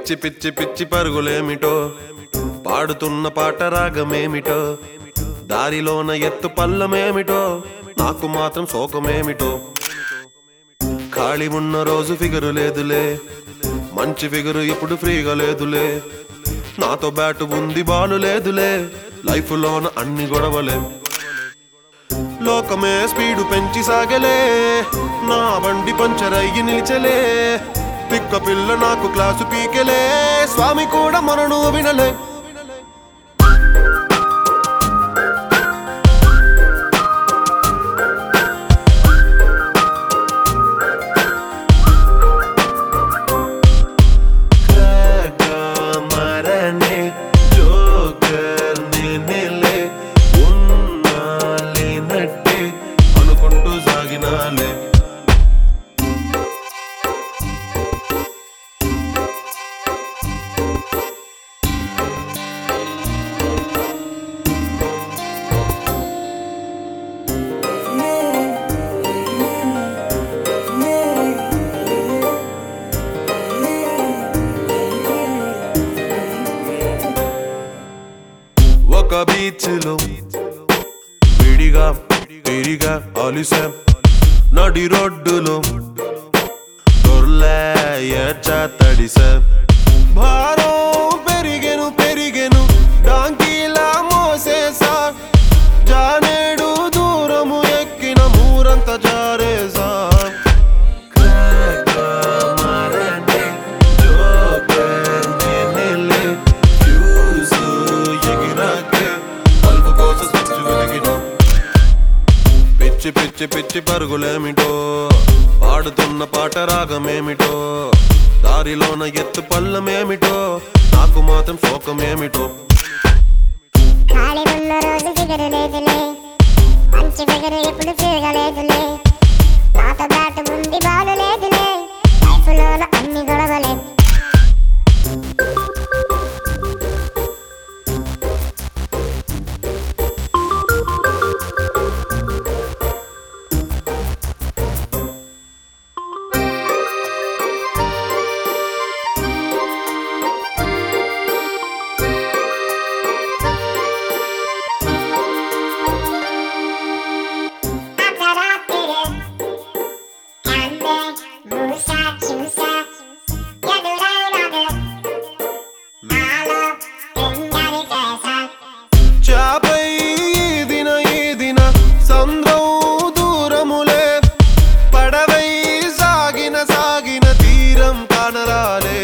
పిచ్చి పిచ్చి పిచ్చి పరుగులేమిటో పాడుతున్న పాట రాగమేమిటో దారిలోన ఎత్తు పల్లమేమిటో నాకు మాత్రం శోకమేమిటో ఖాళీ ఉన్న రోజు ఫిగరు లేదులే మంచి ఫిగరు ఇప్పుడు ఫ్రీగా లేదులే నాతో బ్యాటు ఉంది బాలు లేదులే లైఫ్ లోన అన్ని గొడవలే లోకమే స్పీడు పెంచి సాగలే నా బండి పంచర్ అయ్యి నిలిచలే తిక్క పిల్ల నాకు క్లాసు పీకెలే స్వామి కూడా మనను వినలే మరనే జోకర్ నేనేలే ఉన్నాలేనట్టే అనుకుంటూ సాగినాలే ఒక బీచ్ లో విడిగా విడిగా అలిసాం నడి రోడ్డులో దొర్లేయచ్చ తడిసాం భారం పెరిగెను పెరిగెను డాంకీలా మోసేసా జానేడు దూరము ఎక్కిన మూరంత జారేసా పిచ్చి పిచ్చి పిచ్చి పరుగులేమిటో పాడుతున్న పాట రాగమేమిటో దారిలోన ఎత్తు పల్లమేమిటో నాకు మాత్రం శోకమేమిటో ఖాళీ ఉన్న రోజు ఫిగరు లేదులే మంచి ఫిగరు ఎప్పుడు తిరగలేదులే నాతో బ్యాట్ ఉంది బాలు లేదులే లైఫ్లో అన్ని గొడవలే అర్ధరాత్రి కందే మూసా చూసా ఎదురైనది నాలో ఎందరి కేసా చాపై ఈదిన ఈదిన సంద్రం దూరములే పడవై సాగిన సాగిన తీరం కానరాలే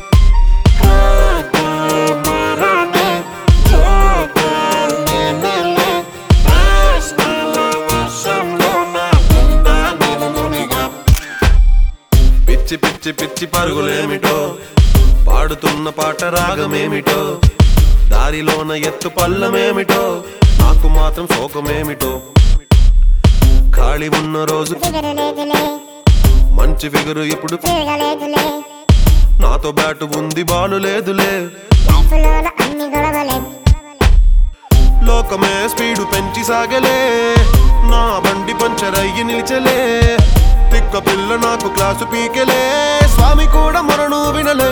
పిచ్చి పిచ్చి పిచ్చి పరుగులేమిటో పాడుతున్న పాట రాగమేమిటో దారిలోన ఎత్తు పల్లమేమిటో నాకు మాత్రం శోకమేమిటో ఖాళీ ఉన్న రోజు ఫిగరు లేదులే మంచి ఫిగరు ఇప్పుడు తిరగలేదులే నాతో బ్యాటు ఉంది బాలు లేదులే లైఫ్లో అన్ని గొడవలే లోకమే స్పీడు పెంచి సాగలే నా బండి పంచర్ అయ్యి నిలిచలే తిక్క పిల్ల నాకు క్లాసు పీకెలే స్వామి కూడా మరణు వినలే